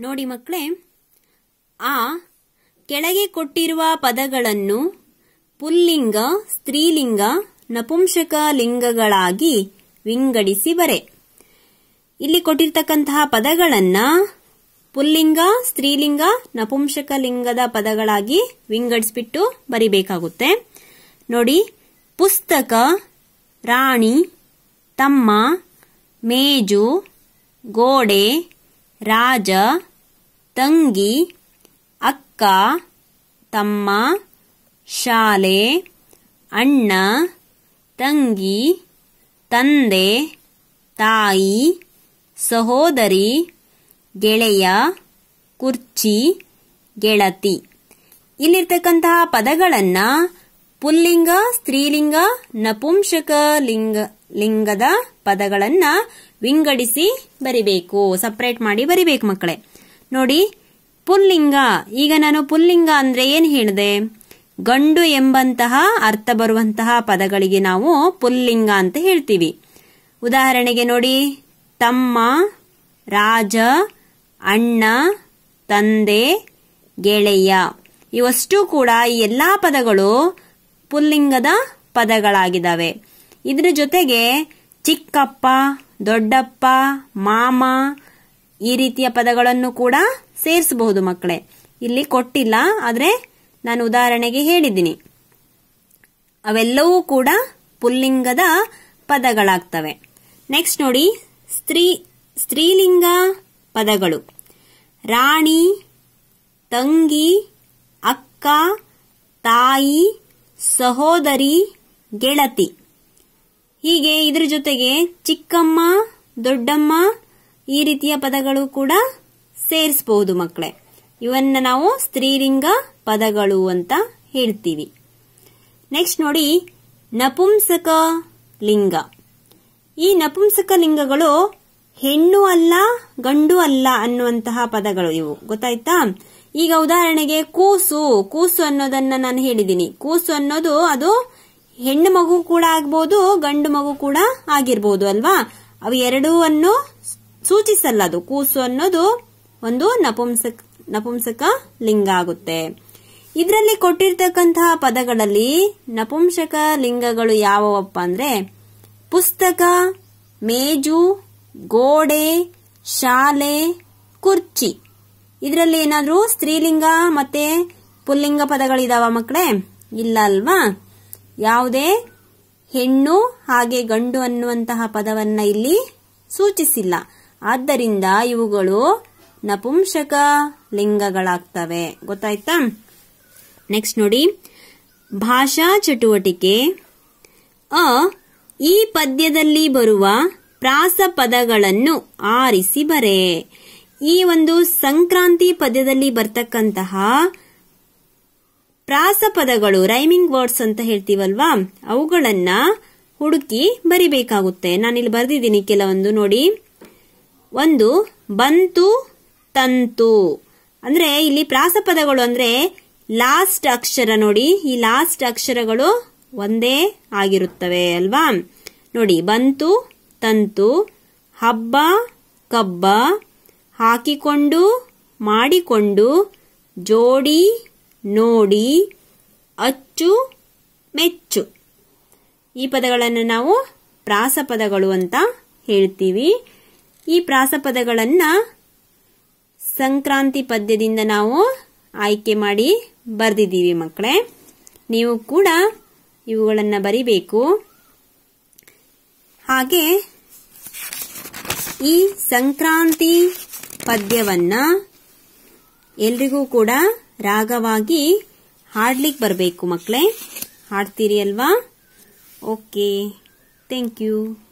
ನೋಡಿ ಮಕ್ಕಳೇ ಆ ಕೆಳಗೆ ಕೊಟ್ಟಿರುವ ಪದಗಳನ್ನು ಪುಲ್ಲಿಂಗ ಸ್ತ್ರೀಲಿಂಗ ನಪುಂಸಕ ಲಿಂಗಗಳಾಗಿ ವಿಂಗಡಿಸಿ ಬರೆ ಇಲ್ಲಿ ಕೊಟ್ಟಿರ್ತಕ್ಕಂತಹ ಪದಗಳನ್ನ ಪುಲ್ಲಿಂಗ ಸ್ತ್ರೀಲಿಂಗ ನಪುಂಸಕ ಲಿಂಗದ ಪದಗಳಾಗಿ ವಿಂಗಡಿಸ್ಬಿಟ್ಟು ಬರಿಬೇಕಾಗುತ್ತೆ ನೋಡಿ ಪುಸ್ತಕ ರಾಣಿ ತಮ್ಮ ಮೇಜು ಗೋಡೆ ರಾಜ ತಂಗಿ ಅಕ್ಕ ತಮ್ಮ ಶಾಲೆ ಅಣ್ಣ ತಂಗಿ ತಂದೆ ತಾಯಿ ಸಹೋದರಿ ಗೆಳೆಯ ಕುರ್ಚಿ ಗೆಳತಿ ಇಲ್ಲಿರ್ತಕ್ಕಂತಹ ಪದಗಳನ್ನ ಪುಲ್ಲಿಂಗ ಸ್ತ್ರೀಲಿಂಗ ನಪುಂಸಕ ಲಿಂಗ ಲಿಂಗದ ಪದಗಳನ್ನ ವಿಂಗಡಿಸಿ ಬರಿಬೇಕು ಸಪರೇಟ್ ಮಾಡಿ ಬರಿಬೇಕು ಮಕ್ಕಳೇ ನೋಡಿ ಪುಲ್ಲಿಂಗ ಈಗ ನಾನು ಪುಲ್ಲಿಂಗ ಅಂದ್ರೆ ಏನ್ ಹೇಳಿದೆ ಗಂಡು ಎಂಬಂತಹ ಅರ್ಥ ಬರುವಂತಹ ಪದಗಳಿಗೆ ನಾವು ಪುಲ್ಲಿಂಗ ಅಂತ ಹೇಳ್ತೀವಿ ಉದಾಹರಣೆಗೆ ನೋಡಿ ತಮ್ಮ ರಾಜ ಅಣ್ಣ ತಂದೆ ಗೆಳೆಯ ಇವಷ್ಟು ಕೂಡ ಈ ಎಲ್ಲಾ ಪದಗಳು ಪುಲ್ಲಿಂಗದ ಪದಗಳಾಗಿದ್ದಾವೆ ಇದರ ಜೊತೆಗೆ ಚಿಕ್ಕಪ್ಪ ದೊಡ್ಡಪ್ಪ ಮಾಮ ಈ ರೀತಿಯ ಪದಗಳನ್ನು ಕೂಡ ಸೇರಿಸಬಹುದು ಮಕ್ಕಳೇ ಇಲ್ಲಿ ಕೊಟ್ಟಿಲ್ಲ ಆದ್ರೆ ನಾನು ಉದಾಹರಣೆಗೆ ಹೇಳಿದ್ದೀನಿ ಅವೆಲ್ಲವೂ ಕೂಡ ಪುಲ್ಲಿಂಗದ ಪದಗಳಾಗ್ತವೆ ನೆಕ್ಸ್ಟ್ ನೋಡಿ ಸ್ತ್ರೀ ಸ್ತ್ರೀಲಿಂಗ ಪದಗಳು ರಾಣಿ ತಂಗಿ ಅಕ್ಕ ತಾಯಿ ಸಹೋದರಿ ಗೆಳತಿ ಹೀಗೆ ಇದರ ಜೊತೆಗೆ ಚಿಕ್ಕಮ್ಮ ದೊಡ್ಡಮ್ಮ ಈ ರೀತಿಯ ಪದಗಳು ಕೂಡ ಸೇರಿಸಬಹುದು ಮಕ್ಕಳೇ ಇವನ್ನ ನಾವು ಸ್ತ್ರೀಲಿಂಗ ಪದಗಳು ಅಂತ ಹೇಳ್ತೀವಿ ನೆಕ್ಸ್ಟ್ ನೋಡಿ ನಪುಂಸಕ ಲಿಂಗ ಈ ನಪುಂಸಕ ಲಿಂಗಗಳು ಹೆಣ್ಣು ಅಲ್ಲ ಗಂಡು ಅಲ್ಲ ಅನ್ನುವಂತಹ ಪದಗಳು ಇವು ಗೊತ್ತಾಯ್ತಾ ಈಗ ಉದಾಹರಣೆಗೆ ಕೂಸು ಕೂಸು ಅನ್ನೋದನ್ನ ನಾನು ಹೇಳಿದ್ದೀನಿ ಕೂಸು ಅನ್ನೋದು ಅದು ಹೆಣ್ಣು ಮಗು ಕೂಡ ಆಗ್ಬೋದು ಗಂಡು ಮಗು ಕೂಡ ಆಗಿರ್ಬೋದು ಅಲ್ವಾ ಅವು ಎರಡೂ ಅನ್ನು ಸೂಚಿಸಲ್ಲ ಅದು ಕೂಸು ಅನ್ನೋದು ಒಂದು ನಪುಂಸಕ ನಪುಂಸಕ ಲಿಂಗ ಆಗುತ್ತೆ ಇದರಲ್ಲಿ ಕೊಟ್ಟಿರ್ತಕ್ಕಂತಹ ಪದಗಳಲ್ಲಿ ನಪುಂಸಕ ಲಿಂಗಗಳು ಯಾವಪ್ಪ ಅಂದ್ರೆ ಪುಸ್ತಕ ಮೇಜು ಗೋಡೆ ಶಾಲೆ ಕುರ್ಚಿ ಇದರಲ್ಲಿ ಏನಾದ್ರೂ ಸ್ತ್ರೀಲಿಂಗ ಮತ್ತೆ ಪುಲ್ಲಿಂಗ ಪದಗಳಿದಾವ ಮಕ್ಕಳೇ ಇಲ್ಲ ಅಲ್ವಾ ಯಾವುದೇ ಹೆಣ್ಣು ಹಾಗೆ ಗಂಡು ಅನ್ನುವಂತಹ ಪದವನ್ನ ಇಲ್ಲಿ ಸೂಚಿಸಿಲ್ಲ ಆದ್ದರಿಂದ ಇವುಗಳು ನಪುಂಸಕ ಲಿಂಗಗಳಾಗ್ತವೆ ಗೊತ್ತಾಯ್ತಾ ನೆಕ್ಸ್ಟ್ ನೋಡಿ ಭಾಷಾ ಚಟುವಟಿಕೆ ಅ ಈ ಪದ್ಯದಲ್ಲಿ ಬರುವ ಪ್ರಾಸ ಪದಗಳನ್ನು ಆರಿಸಿ ಬರೆ ಈ ಒಂದು ಸಂಕ್ರಾಂತಿ ಪದ್ಯದಲ್ಲಿ ಬರ್ತಕ್ಕಂತಹ ಪ್ರಾಸ ಪದಗಳು ರೈಮಿಂಗ್ ವರ್ಡ್ಸ್ ಅಂತ ಹೇಳ್ತೀವಲ್ವಾ ಅವುಗಳನ್ನ ಹುಡುಕಿ ಬರಿಬೇಕಾಗುತ್ತೆ ನಾನಿಲ್ಲಿ ಬರೆದಿದ್ದೀನಿ ಕೆಲವೊಂದು ನೋಡಿ ಒಂದು ಬಂತು ತಂತು ಅಂದ್ರೆ ಇಲ್ಲಿ ಪ್ರಾಸಪದಗಳು ಅಂದ್ರೆ ಲಾಸ್ಟ್ ಅಕ್ಷರ ನೋಡಿ ಈ ಲಾಸ್ಟ್ ಅಕ್ಷರಗಳು ಒಂದೇ ಆಗಿರುತ್ತವೆ ಅಲ್ವಾ ನೋಡಿ ಬಂತು ತಂತು ಹಬ್ಬ ಕಬ್ಬ ಹಾಕಿಕೊಂಡು ಮಾಡಿಕೊಂಡು ಜೋಡಿ ನೋಡಿ ಅಚ್ಚು ಮೆಚ್ಚು ಈ ಪದಗಳನ್ನು ನಾವು ಪ್ರಾಸಪದಗಳು ಅಂತ ಹೇಳ್ತೀವಿ ಈ ಪ್ರಾಸಪದಗಳನ್ನ ಸಂಕ್ರಾಂತಿ ಪದ್ಯದಿಂದ ನಾವು ಆಯ್ಕೆ ಮಾಡಿ ಬರೆದಿದ್ದೀವಿ ಮಕ್ಕಳೇ ನೀವು ಕೂಡ ಇವುಗಳನ್ನು ಬರಿಬೇಕು ಹಾಗೆ ಈ ಸಂಕ್ರಾಂತಿ ಪದ್ಯವನ್ನ ಎಲ್ರಿಗೂ ಕೂಡ ರಾಗವಾಗಿ ಹಾಡ್ಲಿಕ್ಕೆ ಬರಬೇಕು ಮಕ್ಕಳೇ ಹಾಡ್ತೀರಿ ಅಲ್ವಾ ಓಕೆ ಥ್ಯಾಂಕ್ ಯು